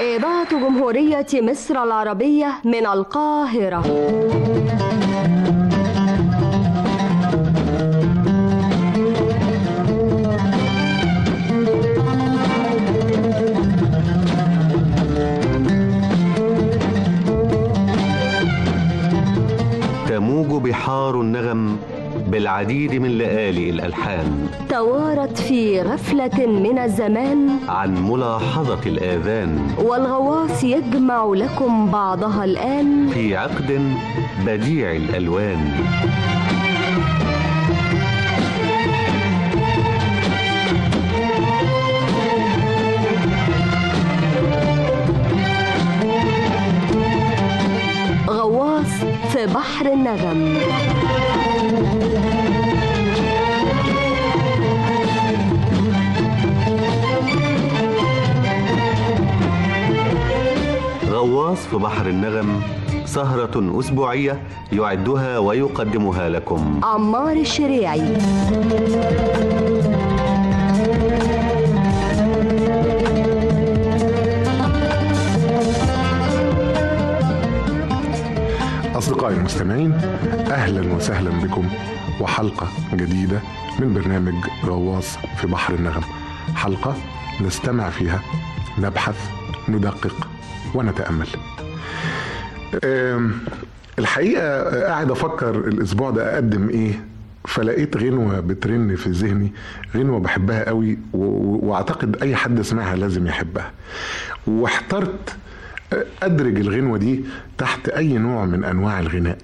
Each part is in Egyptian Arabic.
إذاعة جمهورية مصر العربية من القاهرة تموج بحار النغم بالعديد من لآلئ الألحان توارت في غفلة من الزمان عن ملاحظة الآذان والغواص يجمع لكم بعضها الآن في عقد بديع الألوان غواص في بحر النغم غواص في بحر النغم سهرة أسبوعية يعدها ويقدمها لكم عمار الشريعي أصدقائي المستمعين أهلا وسهلا بكم وحلقة جديدة من برنامج غواص في بحر النغم حلقة نستمع فيها نبحث ندقق ونتأمل أم، الحقيقة قاعد أفكر الأسبوع ده أقدم إيه فلقيت غنوة بترن في ذهني غنوة بحبها قوي و- و- واعتقد اي حد سمعها لازم يحبها واحترت ادرج الغنوة دي تحت اي نوع من انواع الغناء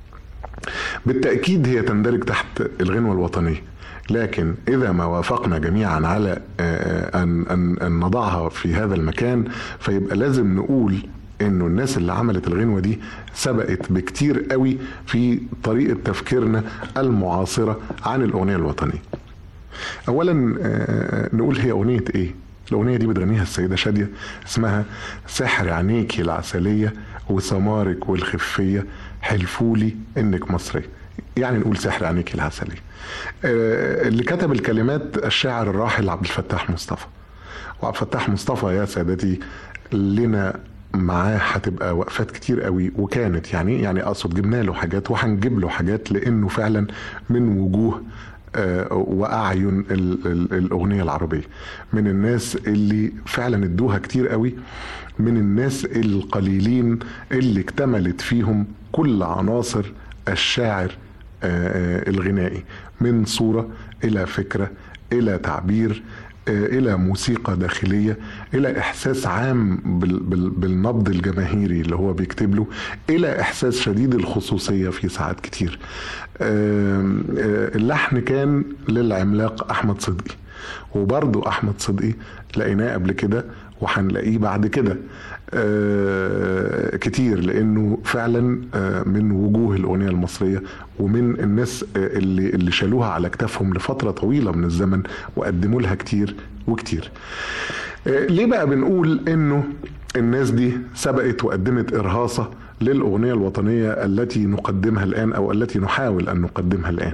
بالتأكيد هي تندرج تحت الغنوة الوطنية لكن إذا ما وافقنا جميعا على آه، أن, أن, أن نضعها في هذا المكان فيبقى لازم نقول انه الناس اللي عملت الغنوة دي سبقت بكتير قوي في طريقة تفكيرنا المعاصرة عن الأغنية الوطنية أولا آه، نقول هي أغنية إيه الأغنية دي بتغنيها السيدة شادية اسمها سحر عينيكي العسلية وسمارك والخفية حلفولي إنك مصرية يعني نقول سحر عينيكي العسلية آه، اللي كتب الكلمات الشاعر الراحل عبد الفتاح مصطفى وعبد الفتاح مصطفى يا سادتي لنا معاه هتبقى وقفات كتير قوي وكانت يعني يعني اقصد جبنا له حاجات وهنجيب له حاجات لانه فعلا من وجوه آه، واعين ال- ال- الاغنيه العربيه من الناس اللي فعلا ادوها كتير قوي من الناس القليلين اللي اكتملت فيهم كل عناصر الشاعر آه، آه، الغنائي من صوره الى فكره الى تعبير آه، الى موسيقى داخليه الى احساس عام بال- بال- بالنبض الجماهيري اللي هو بيكتب له الى احساس شديد الخصوصيه في ساعات كتير آم، آه، اللحن كان للعملاق احمد صدقي وبرضه احمد صدقي لقيناه قبل كده وهنلاقيه بعد كده آه، كتير لانه فعلا آه، من وجوه الاغنيه المصريه ومن الناس آه، اللي اللي شالوها على كتافهم لفتره طويله من الزمن وقدموا لها كتير وكتير. آه، ليه بقى بنقول انه الناس دي سبقت وقدمت ارهاصه للاغنيه الوطنيه التي نقدمها الان او التي نحاول ان نقدمها الان.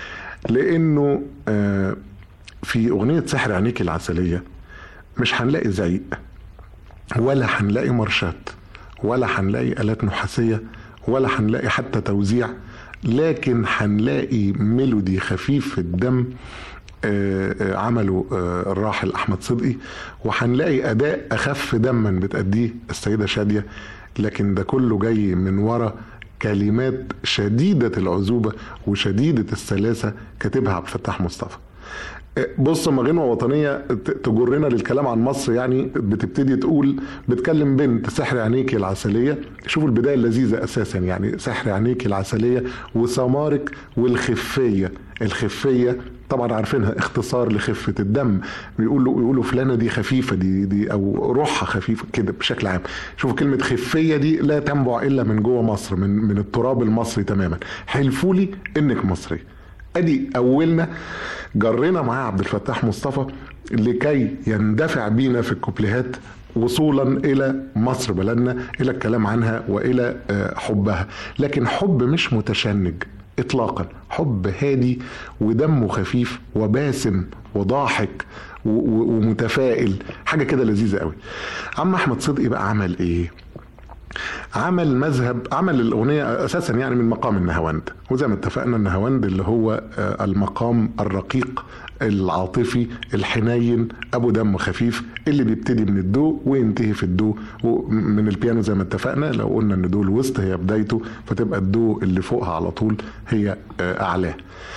لانه آه، في اغنيه سحر عينيك العسليه مش هنلاقي زعيق ولا هنلاقي مارشات ولا هنلاقي آلات نحاسية ولا هنلاقي حتى توزيع لكن هنلاقي ميلودي خفيف في الدم آه، آه، عمله آه، الراحل أحمد صدقي وهنلاقي أداء أخف دما بتأديه السيدة شادية لكن ده كله جاي من ورا كلمات شديدة العذوبة وشديدة السلاسة كاتبها عبد الفتاح مصطفى بص ما غنوة وطنية ت- تجرنا للكلام عن مصر يعني بتبتدي تقول بتكلم بنت سحر عينيكي العسلية شوفوا البداية اللذيذة أساسا يعني سحر عينيكي العسلية وسمارك والخفية الخفية طبعا عارفينها اختصار لخفة الدم بيقولوا يقولوا فلانة دي خفيفة دي دي أو روحها خفيفة كده بشكل عام شوفوا كلمة خفية دي لا تنبع إلا من جوه مصر من من التراب المصري تماما حلفولي إنك مصري ادي اولنا جرينا معاه عبد الفتاح مصطفى لكي يندفع بينا في الكوبليهات وصولا الى مصر بلدنا الى الكلام عنها والى آه، حبها لكن حب مش متشنج اطلاقا حب هادي ودمه خفيف وباسم وضاحك و- و- ومتفائل حاجه كده لذيذه قوي عم احمد صدقي بقى عمل ايه عمل مذهب عمل الاغنيه اساسا يعني من مقام النهاوند وزي ما اتفقنا النهاوند اللي هو آه، المقام الرقيق العاطفي الحنين ابو دم خفيف اللي بيبتدي من الدو وينتهي في الدو من البيانو زي ما اتفقنا لو قلنا ان دو الوسط هي بدايته فتبقى الدو اللي فوقها على طول هي آه، اعلاه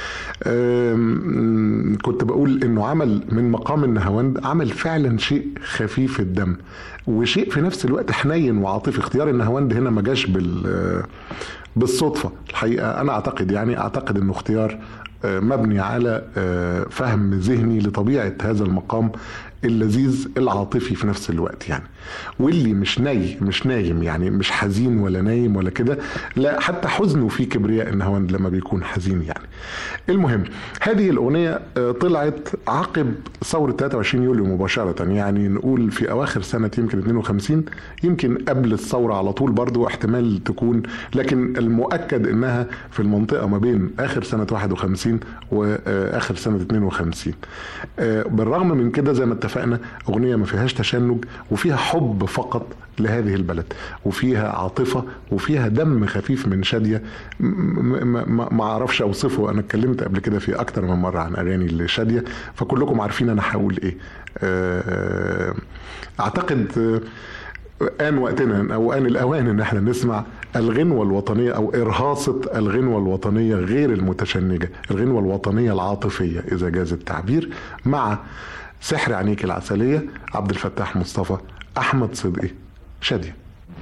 أم، كنت بقول انه عمل من مقام النهاوند عمل فعلا شيء خفيف الدم وشيء في نفس الوقت حنين وعاطفي اختيار النهاوند هنا ما جاش بال بالصدفه الحقيقه انا اعتقد يعني اعتقد انه اختيار آه، مبني على آه، فهم ذهني لطبيعه هذا المقام اللذيذ العاطفي في نفس الوقت يعني واللي مش ناي مش نايم يعني مش حزين ولا نايم ولا كده لا حتى حزنه في كبرياء النهاوند لما بيكون حزين يعني المهم هذه الاغنيه آه، طلعت عقب ثوره 23 يوليو مباشره يعني نقول في اواخر سنه يمكن 52 يمكن قبل الثوره على طول برضو احتمال تكون لكن المؤكد انها في المنطقه ما بين اخر سنه 51 واخر سنه 52 آه، بالرغم من كده زي ما اتفقنا اغنيه ما فيهاش تشنج وفيها حب فقط لهذه البلد وفيها عاطفه وفيها دم خفيف من شاديه م- م- ما ما اعرفش اوصفه انا اتكلمت قبل كده في اكتر من مره عن اغاني لشاديه فكلكم عارفين انا هقول ايه آه، اعتقد آه، آن وقتنا أو آن الأوان إن احنا نسمع الغنوة الوطنية أو إرهاصة الغنوة الوطنية غير المتشنجة الغنوة الوطنية العاطفية إذا جاز التعبير مع سحر عينيك العسلية عبد الفتاح مصطفى أحمد صدقي شادية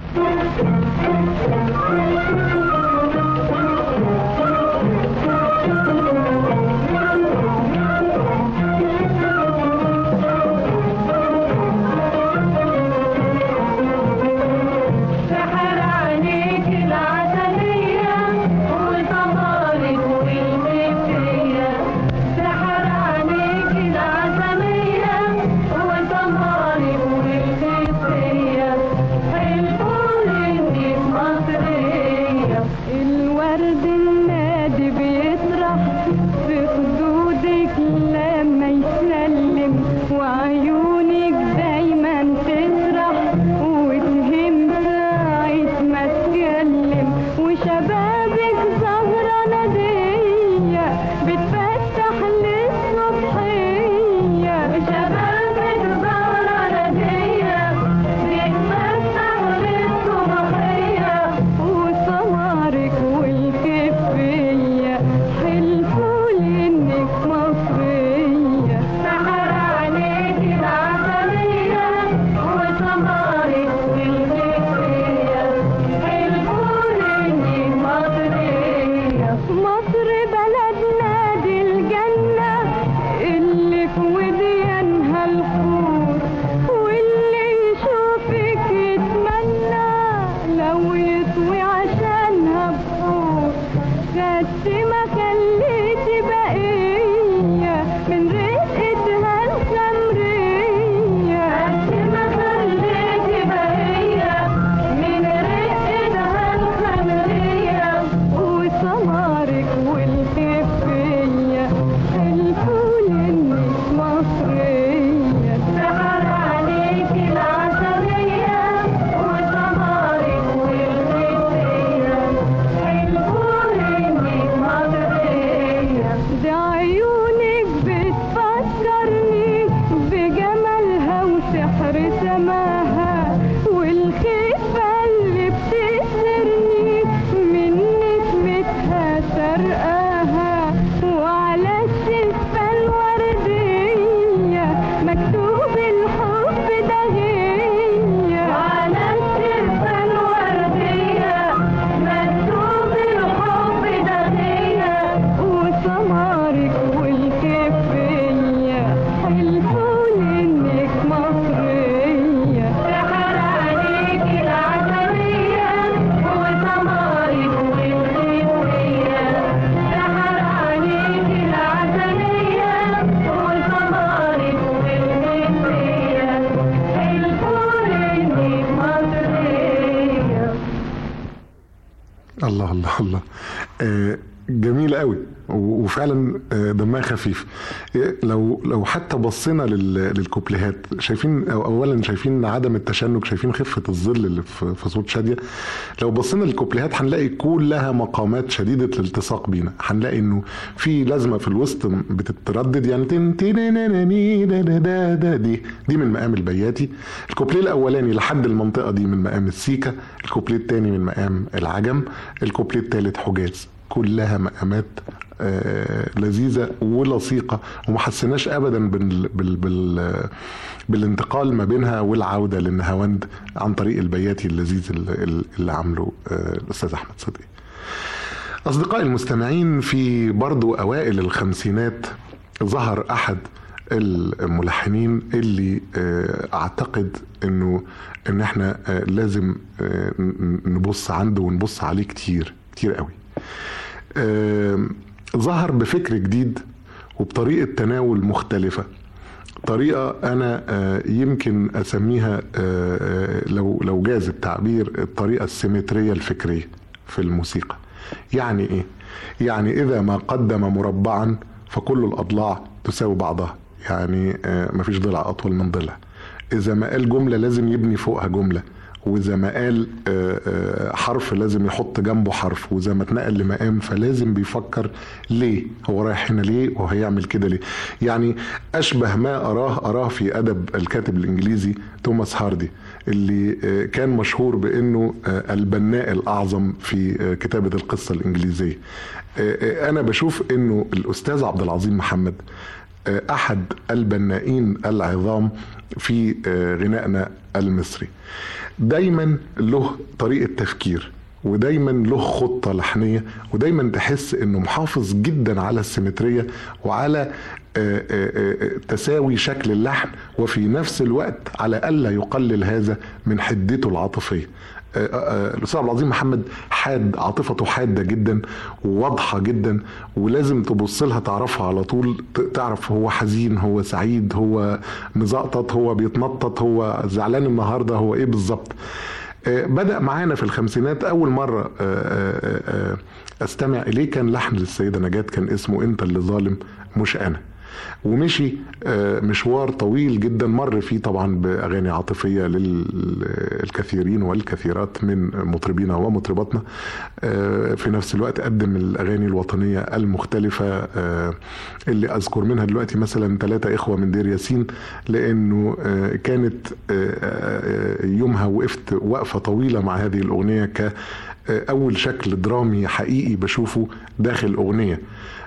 سحر عليك العسلية وصبارك والخفية سحر عليك العسلية وصبارك والخفية الفول انك مصرية الورد النادي بيطرح في خدودك لما يسلم وعيونك دايما تسرح وتهم ساعة ما تكلم وشبابك زهرة نادية بتفتح للصبحية شبابك زهرة نادية بتفتح للصبحية وسمرك والكفية حلفوا انك مصرية سحر عليك العسلية وسمرك والكفية حلفوا انك مصرية مصر بلدنا دي الجنة اللي في وديانها الخور واللي يشوفك يتمنى لو يطوي عشانها بحور خدت ما خليتي بقية من رقتها الخمرية خدت ما خليتي بقية من رقتها الخمرية وسمرك والكفية الفول انك مصرية سحر عليك العسلية وسمرك والكفية الفول انك مصرية ده عيونك بتفكرني بجمالها وسحر سماها والخفة اللي بتسرني من نسمتها سرقاها وعلى الشفة الوردية مكتوب الحب ده هي وعلى الشفة الوردية مكتوب الحب ده هي وسمرك والكفية حلفوا انك مصرية سحر عليك العسلية وسمرك والكفية سحر عليك العسلية وسمرك والكفية حلفوا انك مصرية الله الله الله آه جميله قوي و- وفعلا آه، دمها خفيف إيه، لو لو حتى بصينا لل- للكوبليهات شايفين أو اولا شايفين عدم التشنج شايفين خفه الظل اللي في في صوت شاديه لو بصينا للكوبليهات هنلاقي كلها مقامات شديده الالتصاق بينا هنلاقي انه في لازمه في الوسط بتتردد يعني تن تنينينيني دا دا دا دا دي دي من مقام البياتي الكوبليه الاولاني لحد المنطقه دي من مقام السيكا الكوبليه الثاني من مقام العجم الكوبليه الثالث حجاز كلها مقامات آه، لذيذه ولصيقه وما حسيناش ابدا بال بال بال بالانتقال ما بينها والعوده للنهاوند عن طريق البياتي اللذيذ اللي, اللي عامله آه، الاستاذ احمد صدقي. أصدقائي المستمعين في برضو أوائل الخمسينات ظهر أحد الملحنين اللي آه، أعتقد إنه إن إحنا آه، لازم آه، ن- نبص عنده ونبص عليه كتير كتير قوي آه، ظهر بفكر جديد وبطريقة تناول مختلفة طريقة أنا آه، يمكن أسميها آه، آه، لو لو جاز التعبير الطريقة السيمترية الفكرية في الموسيقى يعني إيه؟ يعني إذا ما قدم مربعا فكل الأضلاع تساوي بعضها يعني آه، مفيش ضلع أطول من ضلع إذا ما قال جملة لازم يبني فوقها جملة وإذا ما قال آه، آه، حرف لازم يحط جنبه حرف وإذا ما اتنقل لمقام فلازم بيفكر ليه هو رايح هنا ليه وهيعمل كده ليه يعني أشبه ما أراه أراه في أدب الكاتب الإنجليزي توماس هاردي اللي آه، كان مشهور بأنه آه، البناء الأعظم في آه، كتابة القصة الإنجليزية آه، آه، أنا بشوف أنه الأستاذ عبد العظيم محمد آه، احد البنائين العظام في آه، غنائنا المصري دايما له طريقه تفكير ودايما له خطه لحنيه ودايما تحس انه محافظ جدا على السيمتريه وعلى آه، آه، آه، تساوي شكل اللحن وفي نفس الوقت على الا يقلل هذا من حدته العاطفيه آه، آه، الاستاذ عبد العظيم محمد حاد عاطفته حاده جدا وواضحه جدا ولازم تبص لها تعرفها على طول ت- تعرف هو حزين هو سعيد هو مزقطط هو بيتنطط هو زعلان النهارده هو ايه بالظبط آه، بدأ معانا في الخمسينات أول مرة آه، آه، آه، أستمع إليه كان لحن للسيدة نجاة كان اسمه أنت اللي ظالم مش أنا ومشي آه، مشوار طويل جدا مر فيه طبعا باغاني عاطفيه للكثيرين والكثيرات من مطربينا ومطرباتنا آه، في نفس الوقت قدم الاغاني الوطنيه المختلفه آه، اللي اذكر منها دلوقتي مثلا ثلاثه اخوه من دير ياسين لانه آه، كانت آه، آه، يومها وقفت وقفه طويله مع هذه الاغنيه ك اول شكل درامي حقيقي بشوفه داخل اغنيه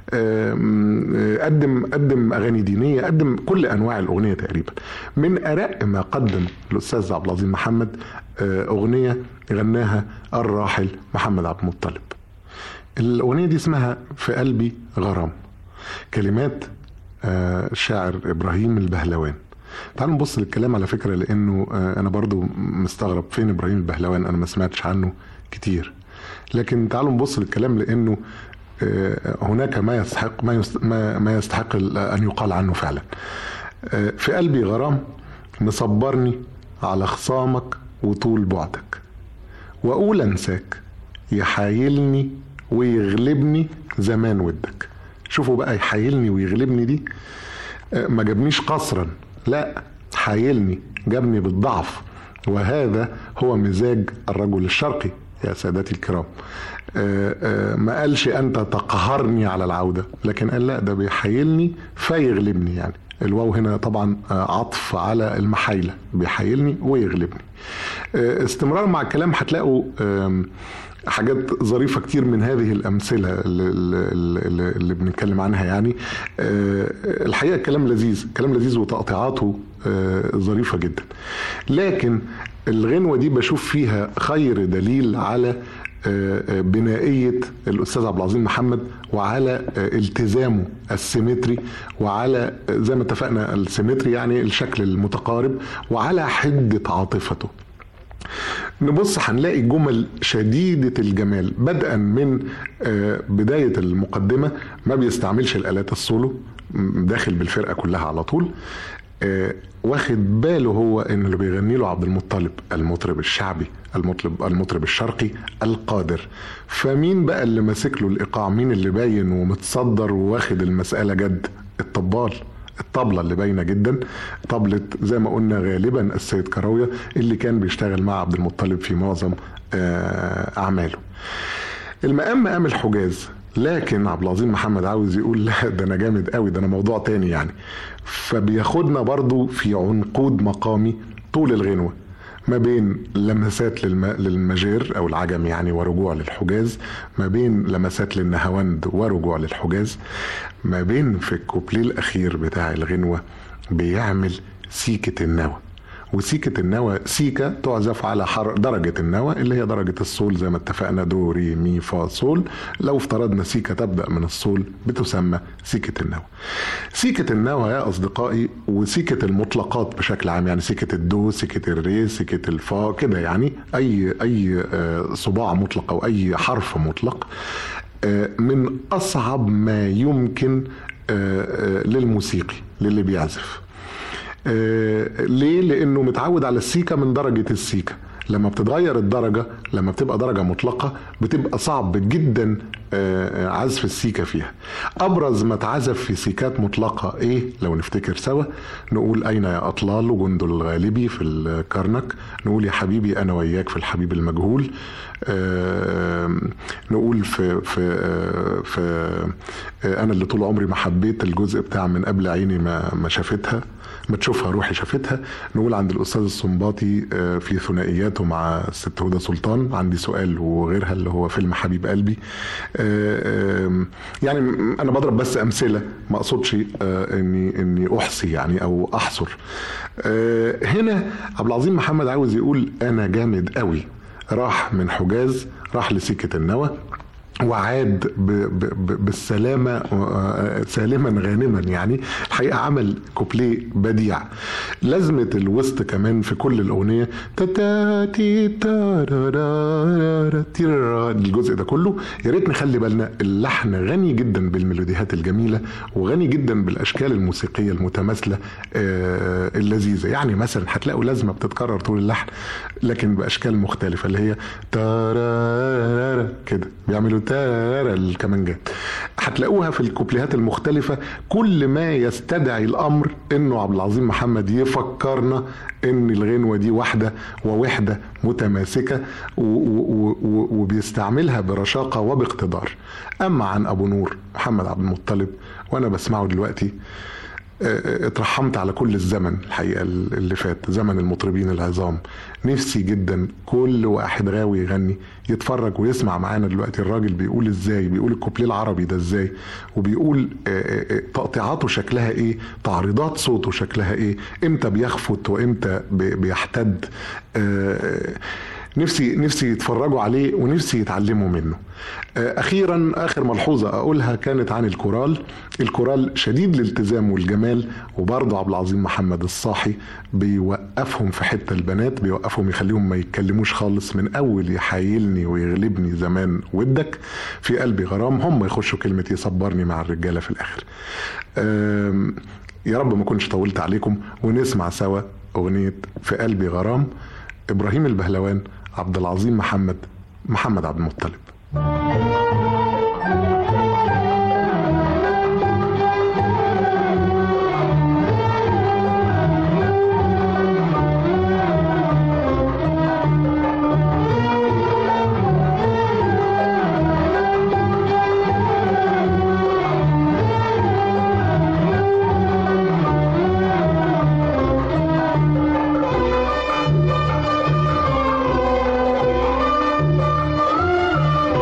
آم، آه، قدم قدم اغاني دينيه قدم كل انواع الاغنيه تقريبا من ارق ما قدم الاستاذ عبد العظيم محمد آه، اغنيه غناها الراحل محمد عبد المطلب الاغنيه دي اسمها في قلبي غرام كلمات آه، الشاعر ابراهيم البهلوان تعالوا نبص للكلام على فكره لانه آه، انا برضو مستغرب فين ابراهيم البهلوان انا ما سمعتش عنه كتير لكن تعالوا نبص للكلام لانه آه، هناك ما يستحق ما يست- ما ما يستحق ال- ان يقال عنه فعلا آه، في قلبي غرام مصبرني على خصامك وطول بعدك واقول انساك يحايلني ويغلبني زمان ودك شوفوا بقى يحايلني ويغلبني دي آه، ما جابنيش قصرا لا حايلني جابني بالضعف وهذا هو مزاج الرجل الشرقي يا سادتي الكرام آه، آه، ما قالش انت تقهرني على العوده لكن قال لا ده بيحايلني فيغلبني يعني الواو هنا طبعا آه، عطف على المحايله بيحايلني ويغلبني آه، استمرار مع الكلام هتلاقوا آم، حاجات ظريفه كتير من هذه الامثله اللي, اللي, اللي بنتكلم عنها يعني آه، الحقيقه الكلام لذيذ كلام لذيذ وتقطيعاته آه، ظريفه جدا لكن الغنوه دي بشوف فيها خير دليل على آه، آه، بنائيه الاستاذ عبد العظيم محمد وعلى آه، التزامه السيمتري وعلى آه، زي ما اتفقنا السيمتري يعني الشكل المتقارب وعلى حده عاطفته نبص هنلاقي جمل شديدة الجمال بدءا من آه، بداية المقدمة ما بيستعملش الآلات السولو م- داخل بالفرقة كلها على طول آه، واخد باله هو ان اللي بيغني له عبد المطلب المطرب الشعبي المطرب المطرب الشرقي القادر فمين بقى اللي ماسك له الايقاع مين اللي باين ومتصدر وواخد المساله جد الطبال الطبلة اللي باينة جدا طبلة زي ما قلنا غالبا السيد كراوية اللي كان بيشتغل مع عبد المطلب في معظم آه، أعماله المقام مقام الحجاز لكن عبد العظيم محمد عاوز يقول لا ده انا جامد قوي ده انا موضوع تاني يعني فبياخدنا برضو في عنقود مقامي طول الغنوه ما بين لمسات للم... للمجير او العجم يعني ورجوع للحجاز ما بين لمسات للنهاوند ورجوع للحجاز ما بين في الكوبليه الاخير بتاع الغنوه بيعمل سيكه النوى وسيكة النوى سيكة تعزف على حر درجة النوى اللي هي درجة الصول زي ما اتفقنا دو ري مي فا صول لو افترضنا سيكة تبدأ من الصول بتسمى سيكة النوى سيكة النوى يا أصدقائي وسيكة المطلقات بشكل عام يعني سيكة الدو سيكة الري سيكة الفا كده يعني أي أي آه، صباع مطلق أو أي حرف مطلق آه، من أصعب ما يمكن آه، آه، للموسيقي للي بيعزف آه، ليه؟ لأنه متعود على السيكة من درجة السيكة لما بتتغير الدرجة لما بتبقى درجة مطلقة بتبقى صعب جدا آه، عزف السيكة فيها أبرز ما اتعزف في سيكات مطلقة إيه لو نفتكر سوا نقول أين يا أطلال وجندل الغالبي في الكرنك نقول يا حبيبي أنا وياك في الحبيب المجهول آه، نقول في في آه، في آه، أنا اللي طول عمري ما حبيت الجزء بتاع من قبل عيني ما ما شافتها ما تشوفها روحي شافتها نقول عند الاستاذ السنباطي آه، في ثنائياته مع الست هدى سلطان عندي سؤال وغيرها اللي هو فيلم حبيب قلبي آه، آم، يعني م- انا بضرب بس امثله ما اقصدش آه، اني اني احصي يعني او احصر آه، هنا عبد العظيم محمد عاوز يقول انا جامد قوي راح من حجاز راح لسكه النوى وعاد ب ب ب بالسلامة آه، سالما غانما يعني الحقيقة عمل كوبليه بديع لازمة الوسط كمان في كل الأغنية تا تي تارارارا تيرارا، الجزء ده كله يا ريت نخلي بالنا اللحن غني جدا بالميلوديات الجميلة وغني جدا بالأشكال الموسيقية المتماثلة آه، اللذيذة يعني مثلا هتلاقوا لازمة بتتكرر طول اللحن لكن بأشكال مختلفة اللي هي تارارارا كده بيعملوا تارارا الكمانجات هتلاقوها في الكوبليهات المختلفة كل ما يستدعي الأمر إنه عبد العظيم محمد يفكرنا إن الغنوة دي واحدة ووحدة متماسكة و- و- و- وبيستعملها برشاقة وباقتدار أما عن أبو نور محمد عبد المطلب وأنا بسمعه دلوقتي آه، اترحمت على كل الزمن الحقيقه اللي فات زمن المطربين العظام نفسي جدا كل واحد غاوي يغني يتفرج ويسمع معانا دلوقتي الراجل بيقول ازاي بيقول الكوبليه العربي ده ازاي وبيقول آه، آه، آه، تقطيعاته شكلها ايه تعريضات صوته شكلها ايه امتى بيخفت وامتى بي- بيحتد آه، نفسي نفسي يتفرجوا عليه ونفسي يتعلموا منه آه، اخيرا اخر ملحوظه اقولها كانت عن الكورال الكورال شديد الالتزام والجمال وبرضه عبد العظيم محمد الصاحي بيوقفهم في حته البنات بيوقفهم يخليهم ما يتكلموش خالص من اول يحايلني ويغلبني زمان ودك في قلبي غرام هم يخشوا كلمه يصبرني مع الرجاله في الاخر آم، يا رب ما كنتش طولت عليكم ونسمع سوا اغنيه في قلبي غرام ابراهيم البهلوان عبد العظيم محمد محمد عبد المطلب في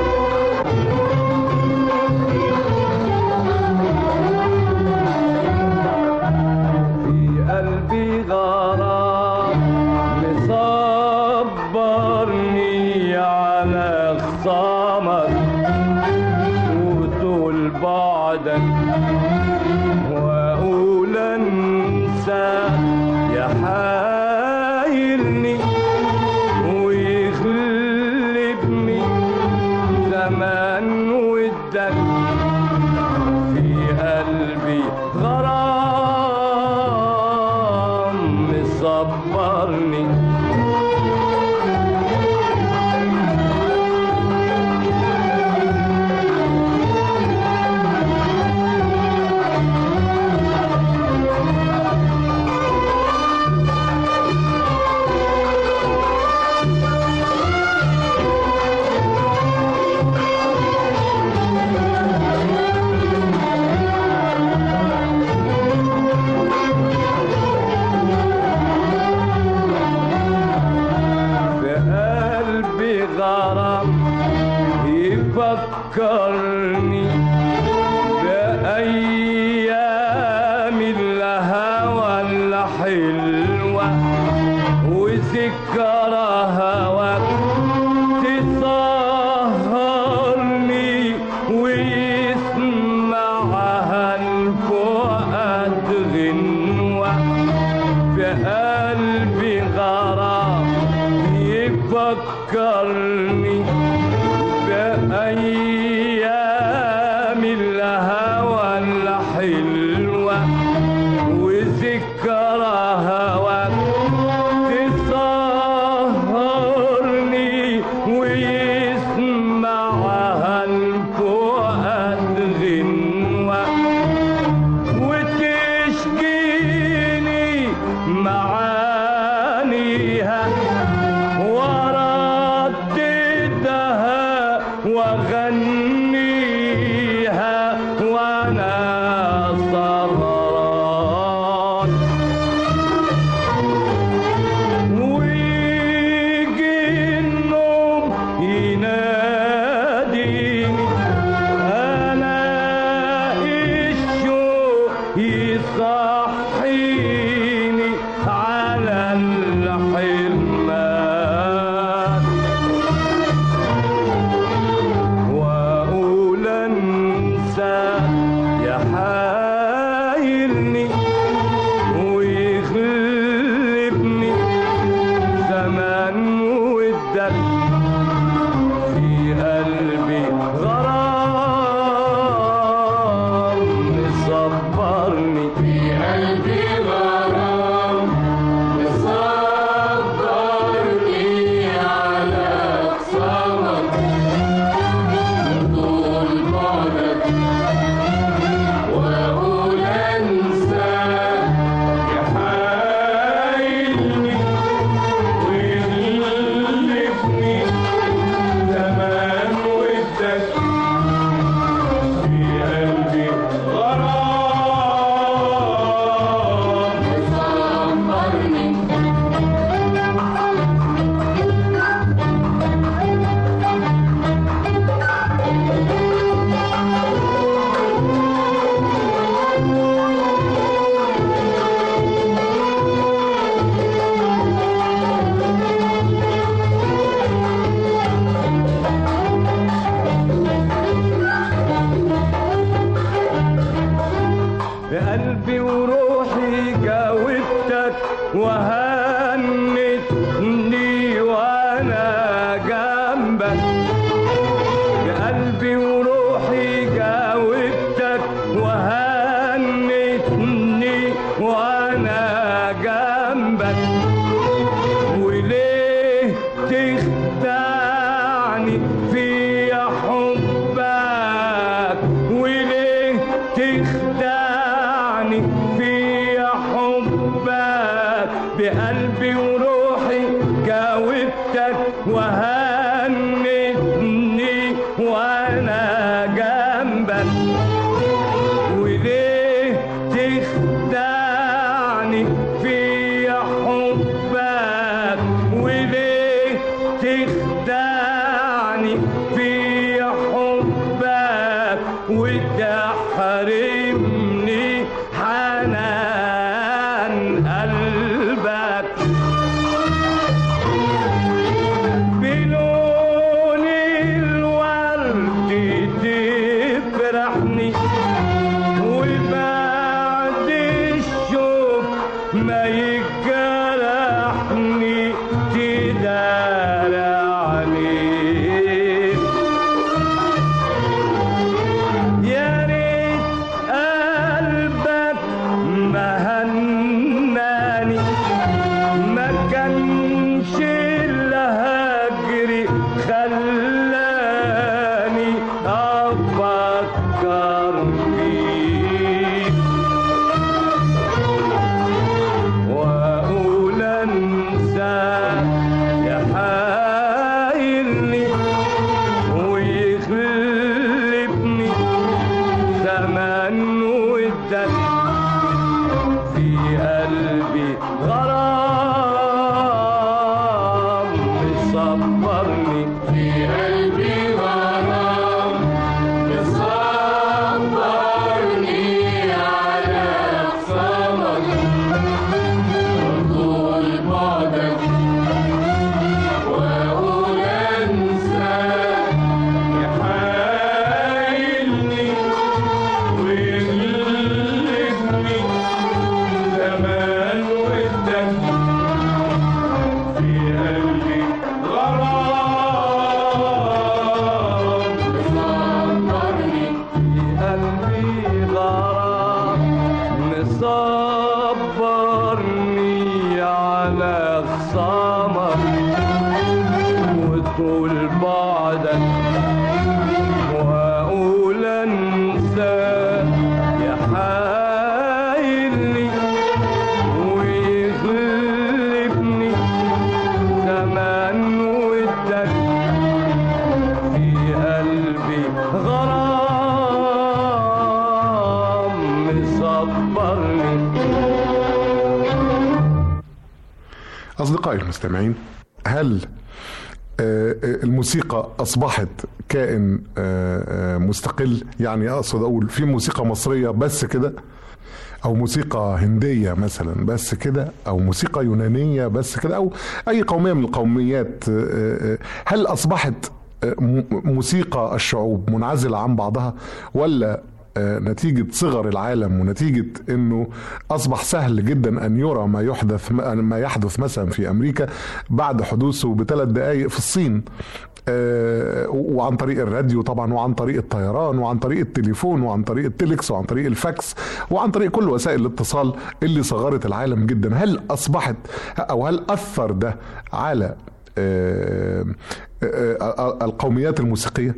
يفكرني بأيام الهوى الحلوة وذكرى هواك تسهرني ويسمعها الفؤاد غنوة في قلبي غرام يفكرني بأيام الهوى الحلوة وذكرى هواك تسهرني ويسمعها الفؤاد غنوة وتشكيني معانيها ورددها واغنيها وانا سهران ويجي النوم يناديني انا الشوق يصحيني على الحرمان واقول انسى يحايلني ويغلبني زمان ودك في قلبي غرام مصبرني في قلبي غرام مصبرني على صمت طول بعدك واقول انسى يحايلني ويغلبني زمان ودك في قلبي غرام مصبرني بقلبي وروحي جاوبتك وهنتني وانا جنبك بقلبي وروحي جاوبتك وهنتني وانا جنبك وليه تخدعني في حبك وليه تخدعني في حبك بقلبي وروحي جاوبتك وهنتني وانا جنبك وليه تخدعني في حبك وليه تخدعني في حبك وتحرمني حنان قلبك بلون الورد تفرحني وبعد الشوق ما يجرحني تدار عليك يا ريت قلبك مهناني ما كانش الهجر خلاني افكر فيك واقول انسى يحايلني ويغلبني زمان ودك في قلبي غرام مصبرني في قلبي غرام طول بعدك واقول انساك يحايلني ويغلبني زمان ودك في قلبي غرام مصبرني أصدقائي المستمعين هل آه، آه، الموسيقى أصبحت كائن آه، آه، مستقل يعني أقصد أقول في موسيقى مصرية بس كده أو موسيقى هندية مثلا بس كده أو موسيقى يونانية بس كده أو أي قومية من القوميات آه، آه، هل أصبحت آه، م- موسيقى الشعوب منعزلة عن بعضها ولا آه، نتيجة صغر العالم ونتيجة انه اصبح سهل جدا ان يرى ما يحدث ما يحدث مثلا في امريكا بعد حدوثه بثلاث دقائق في الصين آه، وعن طريق الراديو طبعا وعن طريق الطيران وعن طريق التليفون وعن طريق التليكس وعن طريق الفاكس وعن طريق كل وسائل الاتصال اللي صغرت العالم جدا هل اصبحت او هل اثر ده على آه، آه، آه، القوميات الموسيقيه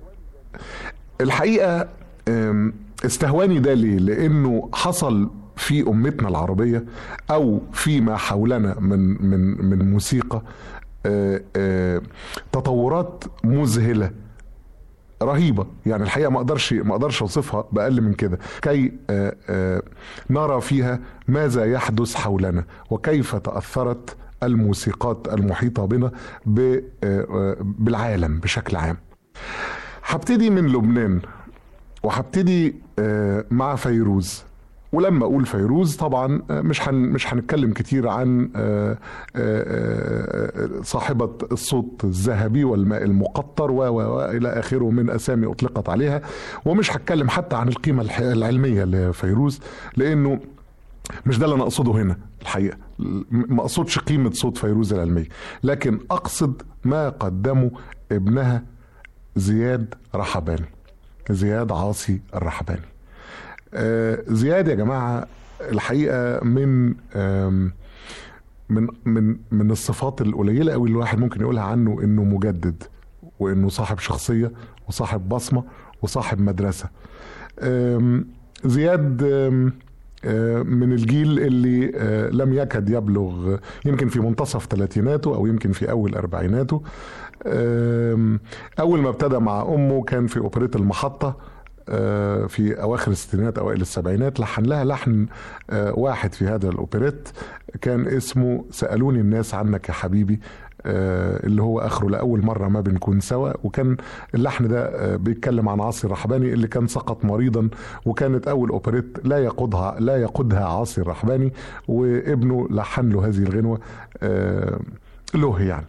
الحقيقه أم، استهواني ده ليه؟ لانه حصل في امتنا العربيه او فيما حولنا من من من موسيقى آه، آه، تطورات مذهله رهيبه يعني الحقيقه ما اقدرش ما اقدرش اوصفها باقل من كده كي آه، آه، نرى فيها ماذا يحدث حولنا وكيف تاثرت الموسيقات المحيطه بنا ب- آه، آه، بالعالم بشكل عام هبتدي من لبنان وهبتدي آه، مع فيروز ولما اقول فيروز طبعا آه، مش هن مش هنتكلم كتير عن آه، آه، آه، صاحبه الصوت الذهبي والماء المقطر و و والى اخره من اسامي اطلقت عليها ومش هتكلم حتى عن القيمه الح- العلميه لفيروز لانه مش ده اللي انا اقصده هنا الحقيقه م- ما اقصدش قيمه صوت فيروز العلميه لكن اقصد ما قدمه ابنها زياد رحباني زياد عاصي الرحباني آه، زياد يا جماعه الحقيقه من آم، من من من الصفات القليله قوي اللي الواحد ممكن يقولها عنه انه مجدد وانه صاحب شخصيه وصاحب بصمه وصاحب مدرسه آم، زياد آم، آه، من الجيل اللي آه، لم يكد يبلغ يمكن في منتصف ثلاثيناته او يمكن في اول اربعيناته آم، اول ما ابتدى مع امه كان في اوبريت المحطه آه، في اواخر الستينات اوائل السبعينات لحن لها لحن آه، واحد في هذا الاوبريت كان اسمه سالوني الناس عنك يا حبيبي آه، اللي هو اخره لاول مره ما بنكون سوا وكان اللحن ده آه، بيتكلم عن عاصي الرحباني اللي كان سقط مريضا وكانت اول اوبريت لا يقودها لا يقودها عاصي الرحباني وابنه لحن له هذه الغنوه آه، له يعني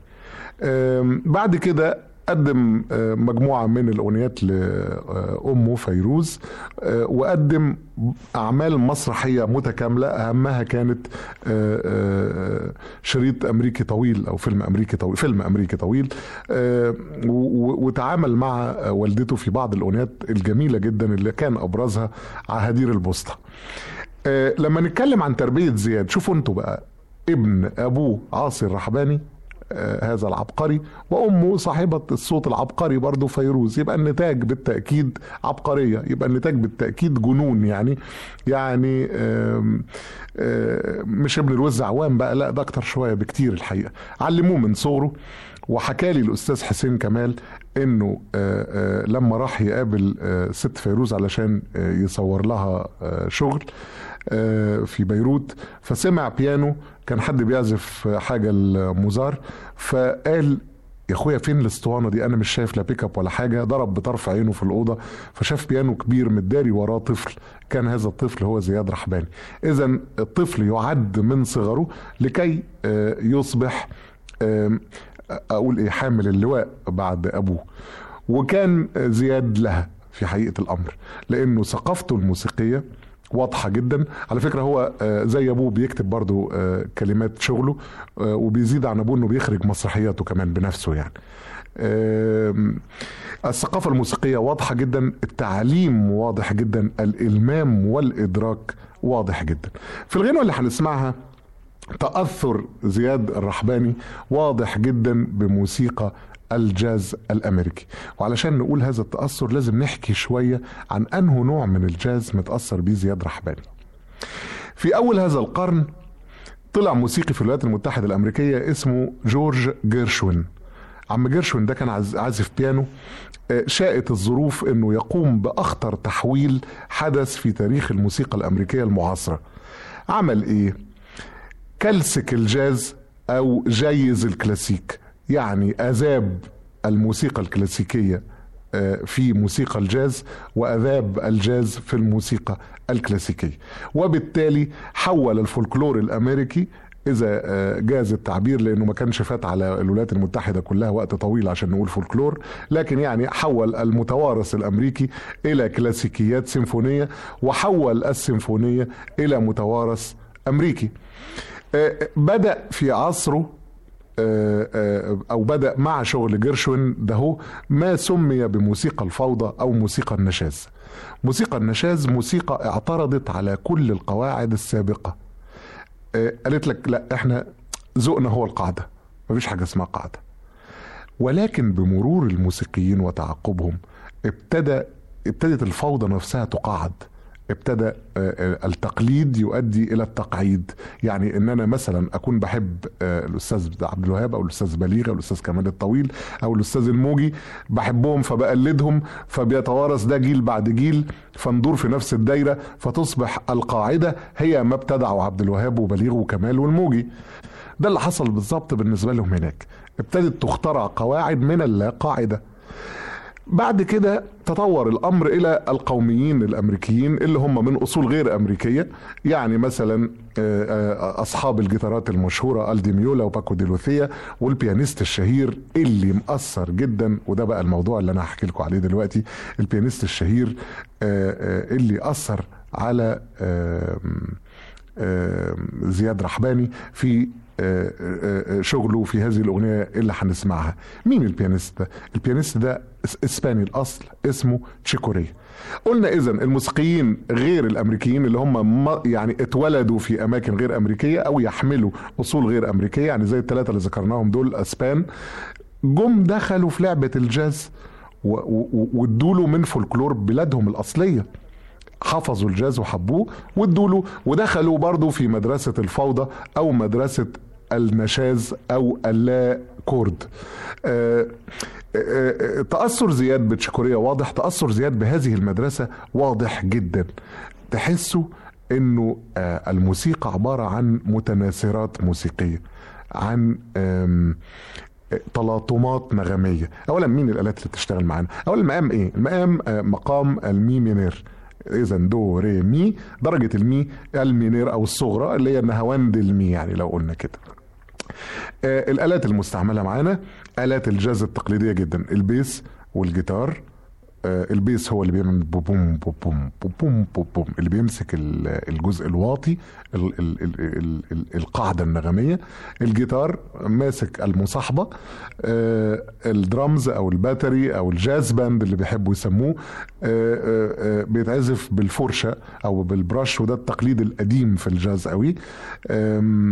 آم، بعد كده قدم آه، مجموعة من الأغنيات لأمه فيروز آه، وقدم أعمال مسرحية متكاملة أهمها كانت آه، آه، شريط أمريكي طويل أو فيلم أمريكي طويل فيلم أمريكي طويل آه، و- و- وتعامل مع والدته في بعض الأغنيات الجميلة جدا اللي كان أبرزها عهدير البوسطة آه، لما نتكلم عن تربية زياد شوفوا انتوا بقى ابن ابوه عاصي الرحباني آه، هذا العبقري وامه صاحبه الصوت العبقري برضه فيروز يبقى النتاج بالتاكيد عبقريه يبقى النتاج بالتاكيد جنون يعني يعني آم، آه، مش ابن الوز عوام بقى لا ده اكتر شويه بكتير الحقيقه علموه من صغره وحكى لي الاستاذ حسين كمال انه آه، آه، لما راح يقابل آه، ست فيروز علشان آه، يصور لها آه، شغل آه، في بيروت فسمع بيانو كان حد بيعزف حاجه الموزار فقال يا اخويا فين الاسطوانه دي انا مش شايف لا بيك اب ولا حاجه ضرب بطرف عينه في الاوضه فشاف بيانو كبير متداري وراه طفل كان هذا الطفل هو زياد رحباني اذا الطفل يعد من صغره لكي آه، يصبح آم، اقول ايه حامل اللواء بعد ابوه وكان زياد لها في حقيقه الامر لانه ثقافته الموسيقيه واضحة جدا على فكرة هو آه، زي أبوه بيكتب برضو آه، كلمات شغله آه، وبيزيد عن أبوه أنه بيخرج مسرحياته كمان بنفسه يعني آم، الثقافة الموسيقية واضحة جدا التعليم واضح جدا الإلمام والإدراك واضح جدا في الغنوة اللي هنسمعها تأثر زياد الرحباني واضح جدا بموسيقى الجاز الامريكي وعلشان نقول هذا التاثر لازم نحكي شويه عن انه نوع من الجاز متاثر بيه زياد رحباني في اول هذا القرن طلع موسيقي في الولايات المتحده الامريكيه اسمه جورج جيرشوين عم جيرشوين ده كان عاز- عازف بيانو آه، شاءت الظروف انه يقوم باخطر تحويل حدث في تاريخ الموسيقى الامريكيه المعاصره عمل ايه كلسك الجاز او جيز الكلاسيك يعني اذاب الموسيقى الكلاسيكيه آه، في موسيقى الجاز واذاب الجاز في الموسيقى الكلاسيكيه وبالتالي حول الفولكلور الامريكي اذا آه، جاز التعبير لانه ما كانش فات على الولايات المتحده كلها وقت طويل عشان نقول فولكلور لكن يعني حول المتوارث الامريكي الى كلاسيكيات سيمفونيه وحول السيمفونيه الى متوارث امريكي آه، بدا في عصره آه، آه، او بدا مع شغل جيرشوين ده هو ما سمي بموسيقى الفوضى او موسيقى النشاز موسيقى النشاز موسيقى اعترضت على كل القواعد السابقه آه، قالت لك لا احنا ذوقنا هو القاعده مفيش حاجه اسمها قاعده ولكن بمرور الموسيقيين وتعاقبهم ابتدى ابتدت الفوضى نفسها تقاعد ابتدى آه، آه، التقليد يؤدي الى التقعيد يعني ان انا مثلا اكون بحب آه، الاستاذ عبد الوهاب او الاستاذ بليغ او الاستاذ كمال الطويل او الاستاذ الموجي بحبهم فبقلدهم فبيتوارث ده جيل بعد جيل فندور في نفس الدايره فتصبح القاعده هي ما ابتدعه عبد الوهاب وبليغ وكمال والموجي ده اللي حصل بالظبط بالنسبه لهم هناك ابتدت تخترع قواعد من اللا قاعده بعد كده تطور الامر الى القوميين الامريكيين اللي هم من اصول غير امريكيه يعني مثلا آه، آه، اصحاب الجيتارات المشهوره الدي ميولا وباكو دي لوثيا والبيانيست الشهير اللي مأثر جدا وده بقى الموضوع اللي انا هحكي لكم عليه دلوقتي البيانيست الشهير آه، آه، اللي اثر على آم، آم، زياد رحباني في آه، آه، آه، شغله في هذه الاغنيه اللي هنسمعها مين البيانيست ده البيانيست ده إس- اسباني الاصل اسمه تشيكوري قلنا اذا الموسيقيين غير الامريكيين اللي هم ما- يعني اتولدوا في اماكن غير امريكيه او يحملوا اصول غير امريكيه يعني زي الثلاثه اللي ذكرناهم دول اسبان جم دخلوا في لعبه الجاز و- و- وادوا له من فولكلور بلادهم الاصليه حفظوا الجاز وحبوه وادوا له ودخلوا برضه في مدرسه الفوضى او مدرسه النشاز او اللا كورد آه، آه، آه، تاثر زياد بتشيكوريا واضح تاثر زياد بهذه المدرسه واضح جدا تحسوا انه آه، الموسيقى عباره عن متناثرات موسيقيه عن آم، تلاطمات نغميه اولا مين الالات اللي بتشتغل معانا اولا المقام ايه المقام آه، مقام المي مينير اذا دو ري مي درجه المي المينير او الصغرى اللي هي النهاوند المي يعني لو قلنا كده آه، الالات المستعمله معانا الات الجاز التقليديه جدا البيس والجيتار آه، البيس هو اللي بيعمل بوبوم بوبوم بوبوم بوبوم اللي بيمسك ال- الجزء الواطي ال ال ال ال ال القاعده النغميه الجيتار ماسك المصاحبه آه، الدرامز او الباتري او الجاز باند اللي بيحبوا يسموه آه، آه، آه، بيتعزف بالفرشه او بالبرش وده التقليد القديم في الجاز قوي آم،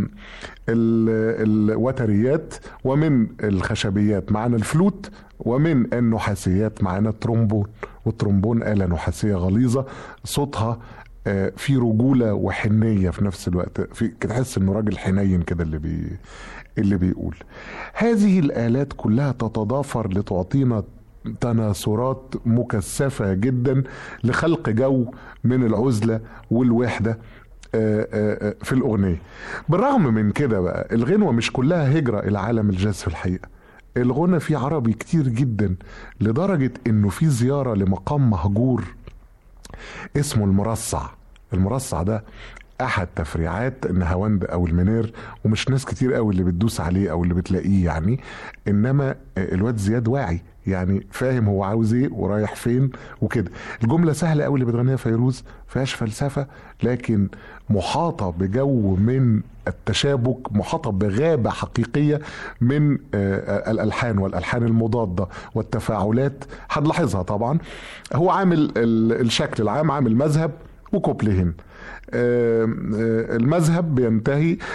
ال- الوتريات ومن الخشبيات معانا الفلوت ومن النحاسيات معانا الترومبون والترومبون آلة نحاسية غليظة صوتها آه، في رجولة وحنية في نفس الوقت في تحس انه راجل حنين كده اللي بي اللي بيقول هذه الآلات كلها تتضافر لتعطينا تناثرات مكثفة جدا لخلق جو من العزلة والوحدة آه، آه، آه، في الأغنية بالرغم من كده بقى الغنوة مش كلها هجرة إلى عالم الجاز في الحقيقة الغنى فيه عربي كتير جدا لدرجة انه في زيارة لمقام مهجور اسمه المرصع المرصع ده احد تفريعات النهاوند او المنير ومش ناس كتير قوي اللي بتدوس عليه او اللي بتلاقيه يعني انما الواد زياد واعي يعني فاهم هو عاوز ايه ورايح فين وكده الجمله سهله قوي اللي بتغنيها فيروز فيهاش فلسفه لكن محاطه بجو من التشابك محاطه بغابه حقيقيه من آه، الالحان والالحان المضاده والتفاعلات هنلاحظها طبعا هو عامل ال- الشكل العام عامل مذهب وكوبلهن آه، آه، المذهب بينتهي آه،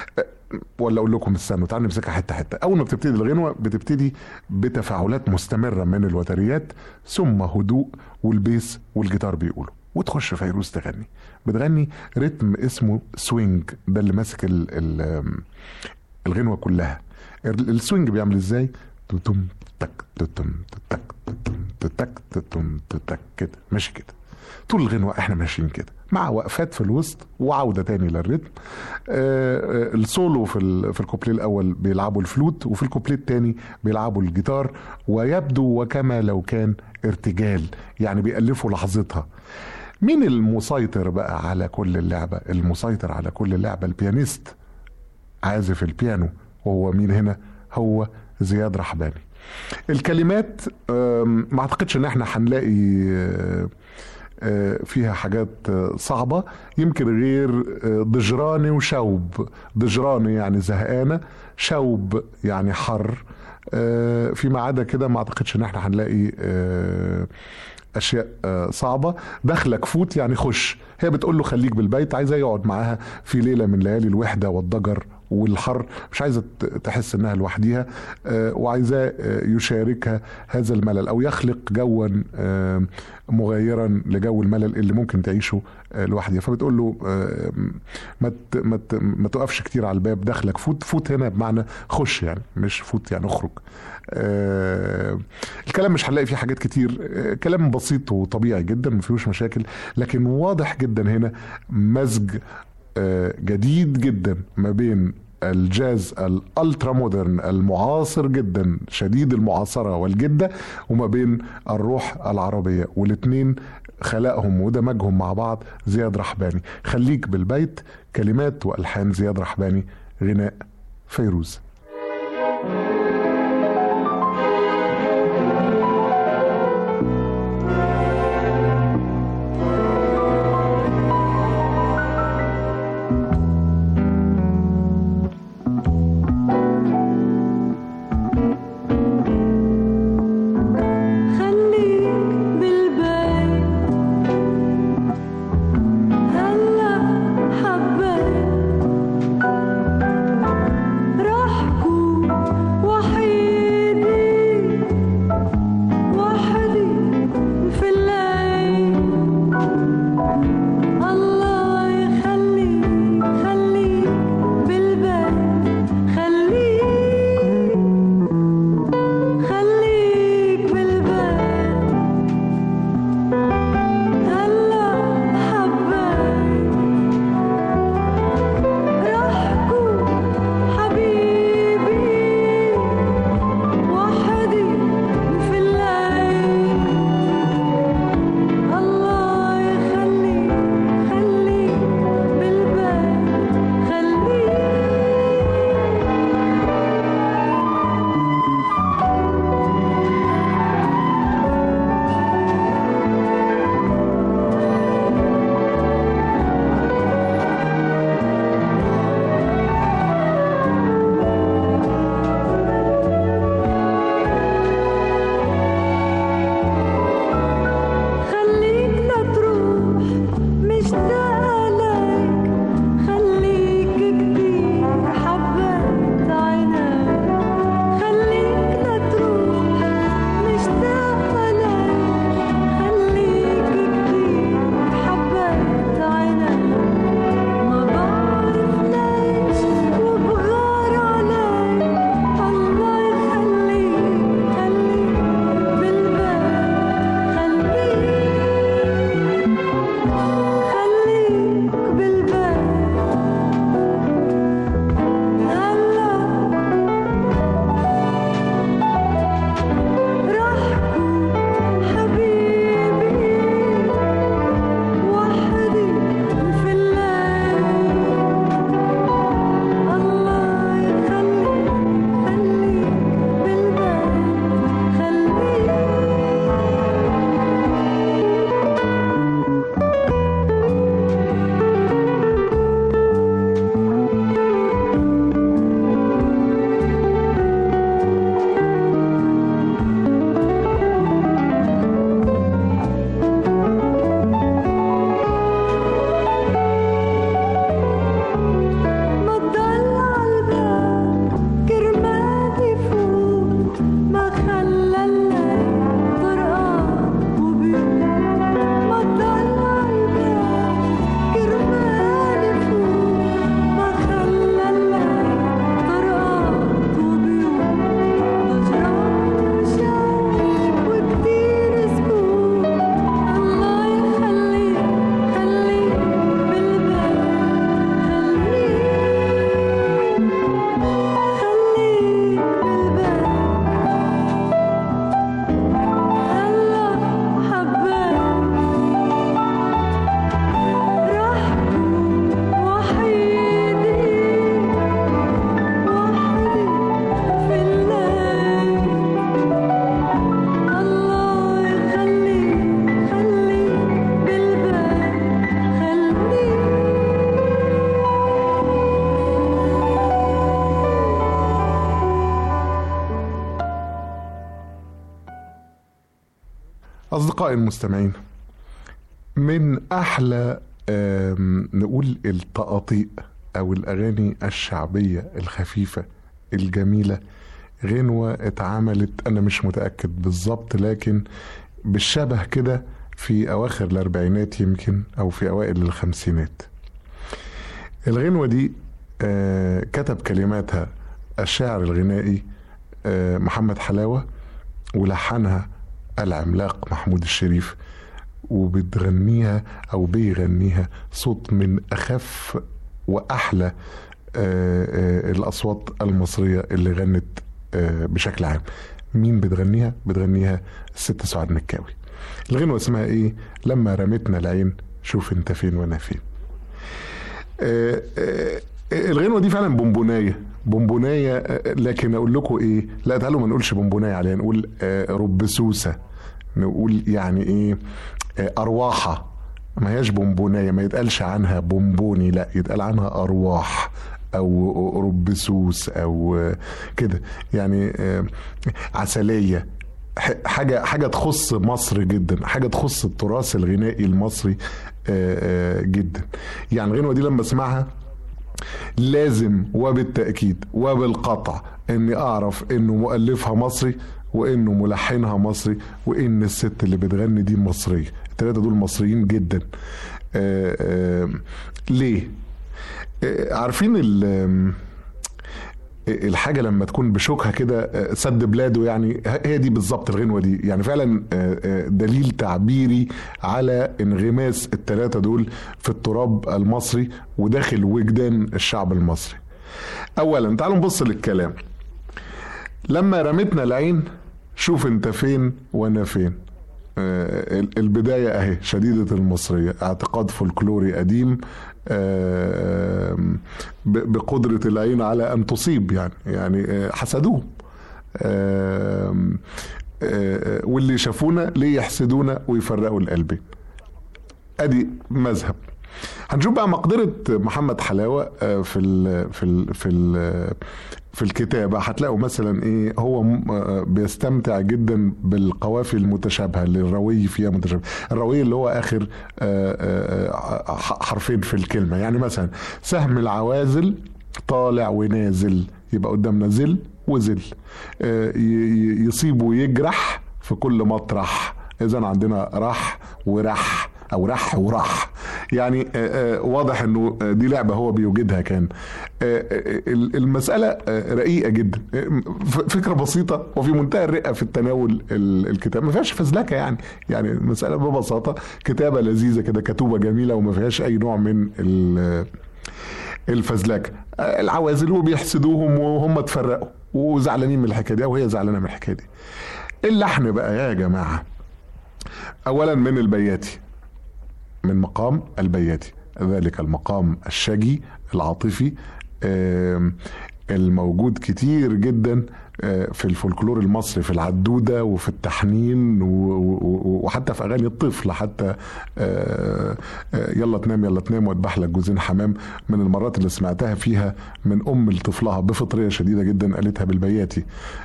ولا اقول لكم استنوا تعالوا نمسكها حته حته اول ما بتبتدي الغنوه بتبتدي بتفاعلات مستمره من الوتريات ثم هدوء والبيس والجيتار بيقولوا وتخش فيروز تغني بتغني رتم اسمه سوينج ده اللي ماسك ال ال الغنوه كلها ال- السوينج بيعمل ازاي تتم تك تتم تك تتم تك تتم تك كده ماشي كده طول الغنوة احنا ماشيين كده مع وقفات في الوسط وعودة تاني للريتم آه آه، السولو في ال- في الكوبليه الأول بيلعبوا الفلوت وفي الكوبليه التاني بيلعبوا الجيتار ويبدو وكما لو كان ارتجال يعني بيألفوا لحظتها مين المسيطر بقى على كل اللعبة المسيطر على كل اللعبة البيانيست عازف البيانو وهو مين هنا هو زياد رحباني الكلمات آم، ما اعتقدش ان احنا هنلاقي آه، آه، فيها حاجات آه، صعبة يمكن غير آه، ضجراني وشوب ضجراني يعني زهقانة شوب يعني حر آه، فيما عدا كده ما اعتقدش ان احنا هنلاقي آه، اشياء آه، صعبه دخلك فوت يعني خش هي بتقول له خليك بالبيت عايزاه يقعد معاها في ليله من ليالي الوحده والضجر والحر مش عايزه ت- تحس انها لوحديها آه، وعايزاه آه، يشاركها هذا الملل او يخلق جوا آه، مغايرا لجو الملل اللي ممكن تعيشه آه، لوحديها فبتقول له آه، ما ت- ما ت- ما تقفش كتير على الباب دخلك فوت فوت هنا بمعنى خش يعني مش فوت يعني اخرج آه، الكلام مش هنلاقي فيه حاجات كتير آه، كلام بسيط وطبيعي جدا ما فيهوش مشاكل لكن واضح جدا هنا مزج آه، جديد جدا ما بين الجاز الالترا مودرن المعاصر جدا شديد المعاصره والجده وما بين الروح العربيه والاثنين خلقهم ودمجهم مع بعض زياد رحباني خليك بالبيت كلمات والحان زياد رحباني غناء فيروز خليك بالبيت هلا حبيت راح أصدقائي المستمعين من أحلى آم، نقول التقاطيع أو الأغاني الشعبية الخفيفة الجميلة غنوة اتعملت أنا مش متأكد بالظبط لكن بالشبه كده في أواخر الأربعينات يمكن أو في أوائل الخمسينات الغنوة دي آه، كتب كلماتها الشاعر الغنائي آه، محمد حلاوة ولحنها العملاق محمود الشريف وبتغنيها او بيغنيها صوت من اخف واحلى آه، آه، الاصوات المصريه اللي غنت آه، بشكل عام مين بتغنيها بتغنيها الست سعاد مكاوي الغنوه اسمها ايه لما رمتنا العين شوف انت فين وانا فين آه، آه، الغنوه دي فعلا بونبونايه بونبونايه آه، لكن اقول لكم ايه لا تعالوا ما نقولش بونبونايه عليها نقول آه، رب سوسه نقول يعني ايه آه، ارواحه ما هياش بونبونايه ما يتقالش عنها بونبوني لا يتقال عنها ارواح او رب سوس او آه، كده يعني آه، عسليه ح- حاجه حاجه تخص مصر جدا حاجه تخص التراث الغنائي المصري آه، آه، جدا يعني الغنوه دي لما اسمعها لازم وبالتأكيد وبالقطع اني اعرف انه مؤلفها مصري وانه ملحنها مصري وان الست اللي بتغني دي مصرية التلاتة دول مصريين جدا آه آه ليه آه عارفين ال آم، الحاجة لما تكون بشوكها كده آه، سد بلاده يعني هي دي بالظبط الغنوة دي يعني فعلا آه، آه، دليل تعبيري على انغماس الثلاثة دول في التراب المصري وداخل وجدان الشعب المصري اولا تعالوا نبص للكلام لما رمتنا العين شوف انت فين وانا فين آه، ال- البداية اهي شديدة المصرية اعتقاد فولكلوري قديم آه، ب- بقدرة العين على ان تصيب يعني يعني آه، حسدوه آم، آه، واللي شافونا ليه يحسدونا ويفرقوا القلبين ادي مذهب هنشوف بقى مقدرة محمد حلاوة آه، في ال في ال في ال في الكتابة هتلاقوا مثلا ايه هو م- آه، بيستمتع جدا بالقوافي المتشابهة اللي الروي فيها متشابه الروي اللي هو اخر آه، آه، ح- حرفين في الكلمة يعني مثلا سهم العوازل طالع ونازل يبقى قدامنا زل وزل آه، ي- ي- يصيب ويجرح في كل مطرح اذا عندنا رح ورح او رح ورح يعني آه، آه، واضح انه آه، دي لعبه هو بيوجدها كان آه، آه، ال- المساله آه، رقيقه جدا آه، ف- فكره بسيطه وفي منتهى الرقه في التناول ال- الكتاب ما فيهاش فزلكه يعني يعني المساله ببساطه كتابه لذيذه كده كتوبه جميله وما فيهاش اي نوع من ال- الفزلكه آه، العوازل وبيحسدوهم وهم اتفرقوا وزعلانين من الحكايه دي وهي زعلانه من الحكايه دي اللحن بقى يا جماعه اولا من البياتي من مقام البياتي ذلك المقام الشجي العاطفي آم، الموجود كتير جدا آه، في الفولكلور المصري في العدودة وفي التحنين و- و- و- وحتى في أغاني الطفل حتى آه، آه، يلا تنام يلا تنام واتبح لك جوزين حمام من المرات اللي سمعتها فيها من أم لطفلها بفطرية شديدة جدا قالتها بالبياتي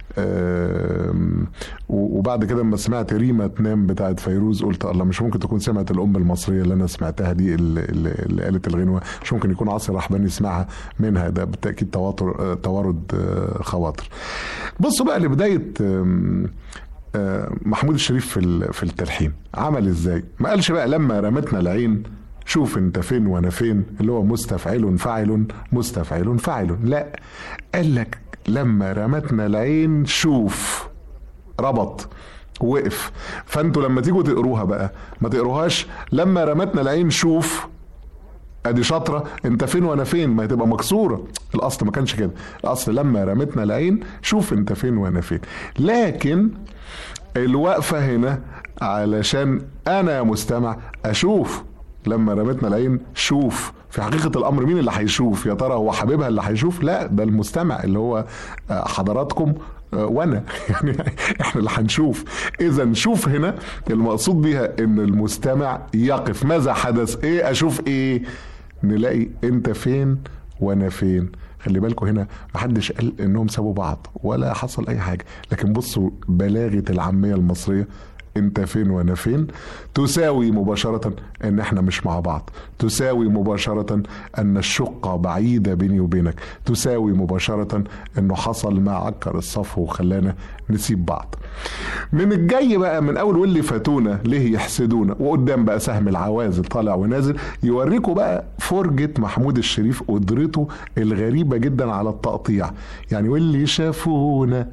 آم، و- وبعد كده لما سمعت ريما تنام بتاعت فيروز قلت الله مش ممكن تكون سمعت الأم المصرية اللي أنا سمعتها دي اللي, اللي اللي قالت الغنوة مش ممكن يكون عاصي رحباني يسمعها منها ده بالتأكيد تواتر آه، توارد آه، خواطر بصوا بقى لبداية آم، آه، محمود الشريف في ال- في التلحين عمل ازاي ما قالش بقى لما رمتنا العين شوف انت فين وانا فين اللي هو مستفعل فاعل مستفعل فاعل لا قال لك لما رمتنا العين شوف ربط وقف فانتوا لما تيجوا تقروها بقى ما تقروهاش لما رمتنا العين شوف ادي شاطره انت فين وانا فين ما هتبقى مكسوره الاصل ما كانش كده الاصل لما رمتنا العين شوف انت فين وانا فين لكن الوقفه هنا علشان انا مستمع اشوف لما رمتنا العين شوف في حقيقة الأمر مين اللي هيشوف يا ترى هو حبيبها اللي هيشوف لا ده المستمع اللي هو آه، حضراتكم آه، وانا يعني احنا اللي هنشوف اذا شوف هنا المقصود بيها ان المستمع يقف ماذا حدث ايه اشوف ايه نلاقي انت فين وانا فين خلي بالكم هنا محدش قال انهم سابوا بعض ولا حصل اي حاجه لكن بصوا بلاغه العاميه المصريه انت فين وانا فين تساوي مباشرة ان احنا مش مع بعض تساوي مباشرة ان الشقة بعيدة بيني وبينك تساوي مباشرة انه حصل ما عكر الصفو وخلانا نسيب بعض من الجاي بقى من اول واللي فاتونا ليه يحسدونا وقدام بقى سهم العوازل طالع ونازل يوريكوا بقى فرجة محمود الشريف قدرته الغريبة جدا على التقطيع يعني واللي شافونا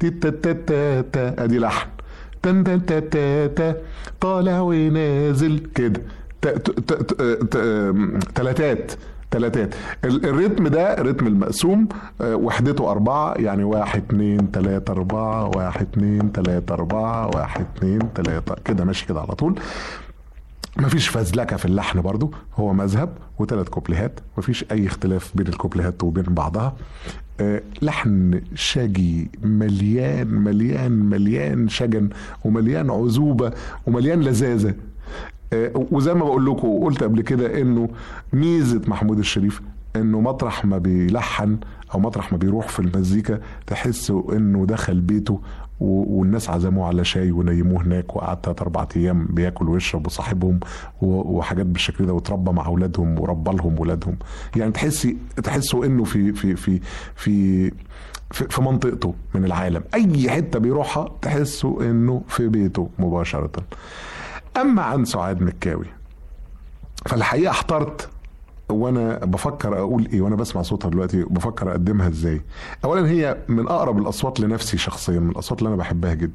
تيتا ادي لحن تن تن تا تا تا طالع ونازل كده ت- ت- ت- ت- ت- تلاتات تلاتات ال- الريتم ده رتم المقسوم آه، وحدته أربعة يعني واحد اتنين تلاتة أربعة واحد اتنين تلاتة أربعة واحد اتنين تلاتة كده ماشي كده على طول مفيش فزلكه في اللحن برضو هو مذهب وثلاث كوبليهات مفيش اي اختلاف بين الكوبليهات وبين بعضها آه، لحن شجي مليان مليان مليان شجن ومليان عذوبه ومليان لذاذه آه، وزي ما بقول لكم وقلت قبل كده انه ميزه محمود الشريف انه مطرح ما بيلحن او مطرح ما بيروح في المزيكا تحسوا انه دخل بيته و- والناس عزموه على شاي ونيموه هناك وقعد تلات اربع ايام بياكل ويشرب وصاحبهم و- وحاجات بالشكل ده وتربى مع اولادهم وربى لهم ولادهم يعني تحسي تحسوا انه في في في في في في منطقته من العالم اي حته بيروحها تحسوا انه في بيته مباشره اما عن سعاد مكاوي فالحقيقه احترت وانا بفكر اقول ايه وانا بسمع صوتها دلوقتي بفكر اقدمها ازاي اولا هي من اقرب الاصوات لنفسي شخصيا من الاصوات اللي انا بحبها جدا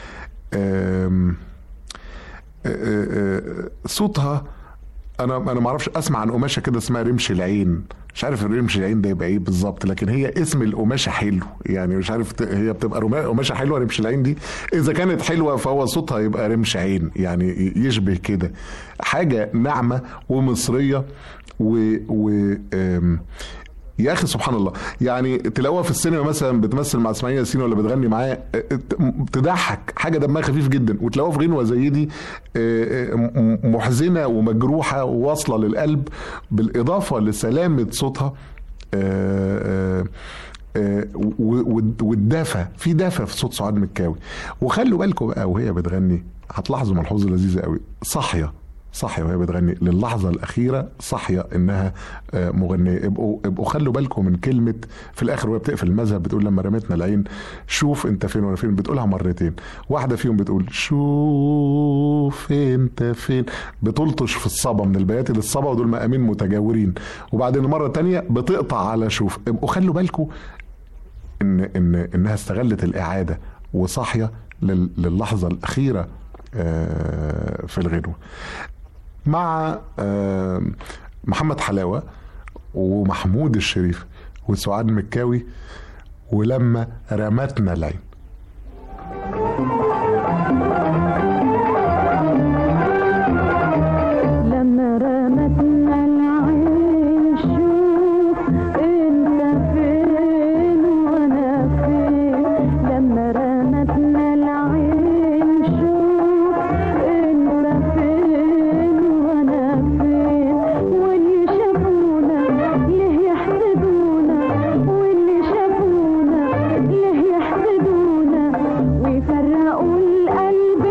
أم أه، أه، أه، صوتها انا انا ما اعرفش اسمع عن قماشه كده اسمها رمش العين مش عارف رمش العين ده يبقى ايه بالظبط لكن هي اسم القماشه حلو يعني مش عارف ت- هي بتبقى رما- قماشه حلوه رمش العين دي اذا كانت حلوه فهو صوتها يبقى رمش عين يعني ي- يشبه كده حاجه ناعمه ومصريه و, و آم، يا اخي سبحان الله يعني تلاقوها في السينما مثلا بتمثل مع اسماعيل ياسين ولا بتغني معاه اه، ت- تضحك حاجه دمها خفيف جدا وتلاقوها في غنوه زي دي اه، اه، م- محزنه ومجروحه وواصله للقلب بالاضافه لسلامه صوتها اه، اه، آه، و- و- والدفى في دفى في صوت سعاد مكاوي وخلوا بالكم بقى وهي بتغني هتلاحظوا ملحوظه لذيذه قوي صاحيه صاحيه وهي بتغني للحظه الاخيره صاحيه انها آه، مغنيه ابقوا ابقوا خلوا بالكم من كلمه في الاخر وهي بتقفل المذهب بتقول لما رمتنا العين شوف انت فين وانا فين بتقولها مرتين واحده فيهم بتقول شوف انت فين بتلطش في الصبا من البيات للصبا ودول مقامين متجاورين وبعدين المره الثانيه بتقطع على شوف ابقوا خلوا بالكم ان ان انها استغلت الاعاده وصاحيه لل- للحظه الاخيره آه، في الغنوه مع آه، محمد حلاوه ومحمود الشريف وسعاد مكاوي ولما رمتنا العين لما رمتنا العين شوف انت فين وانا فين لما رمتنا العين شوف انت فين وانا فين واللي شافونا ليه يحسدونا واللي شافونا ليه يحسدونا ويفرقوا القلب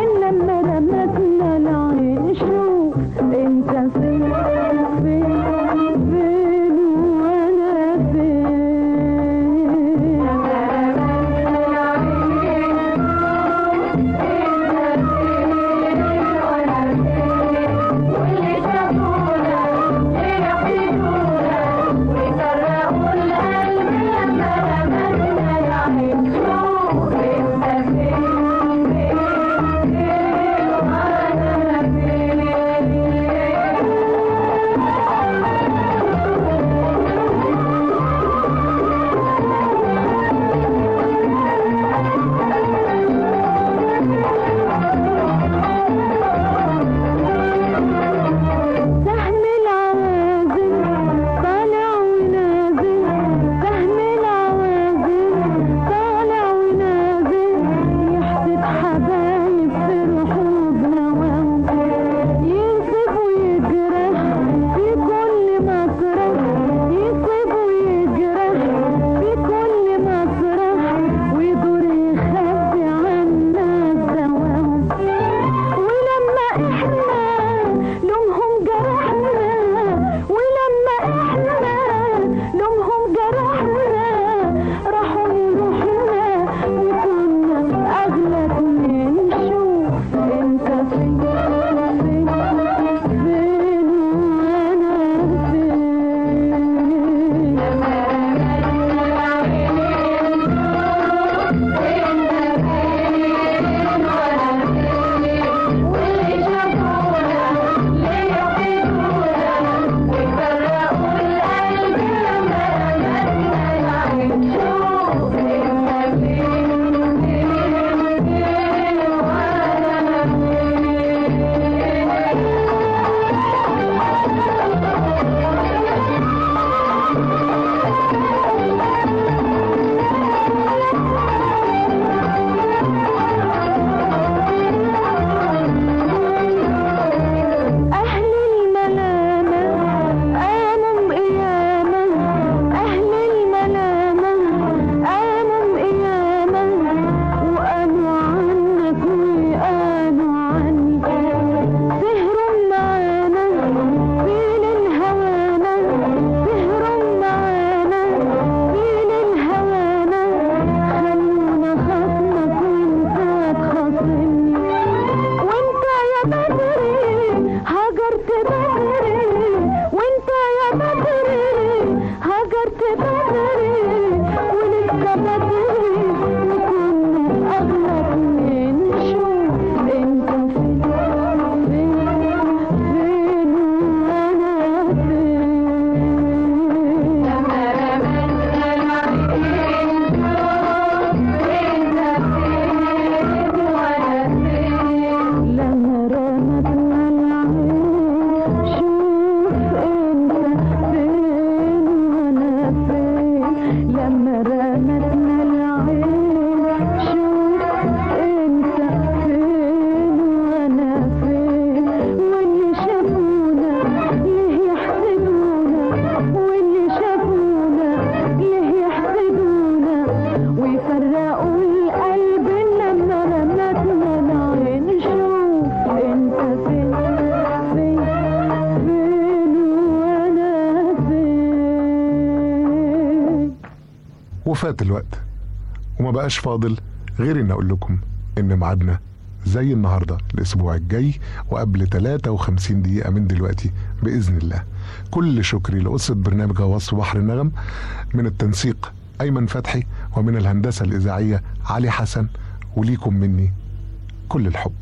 وفات الوقت وما بقاش فاضل غير ان اقول لكم ان ميعادنا زي النهارده الاسبوع الجاي وقبل 53 دقيقه من دلوقتي باذن الله كل شكري لاسره برنامج غواص في بحر النغم من التنسيق ايمن فتحي ومن الهندسه الاذاعيه علي حسن وليكم مني كل الحب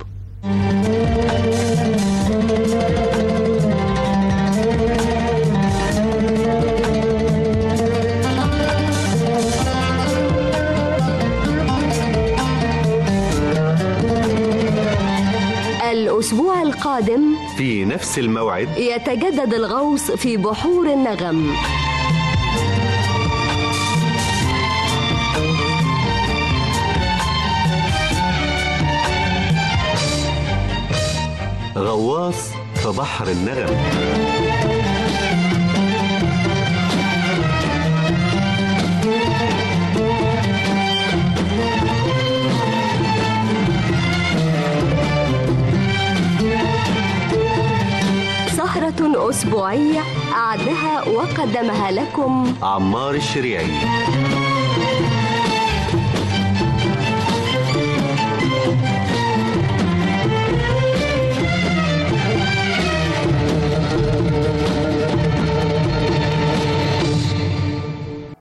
الأسبوع القادم في نفس الموعد يتجدد الغوص في بحور النغم غواص في بحر النغم سهرة أسبوعية أعدها وقدمها لكم عمار الشريعي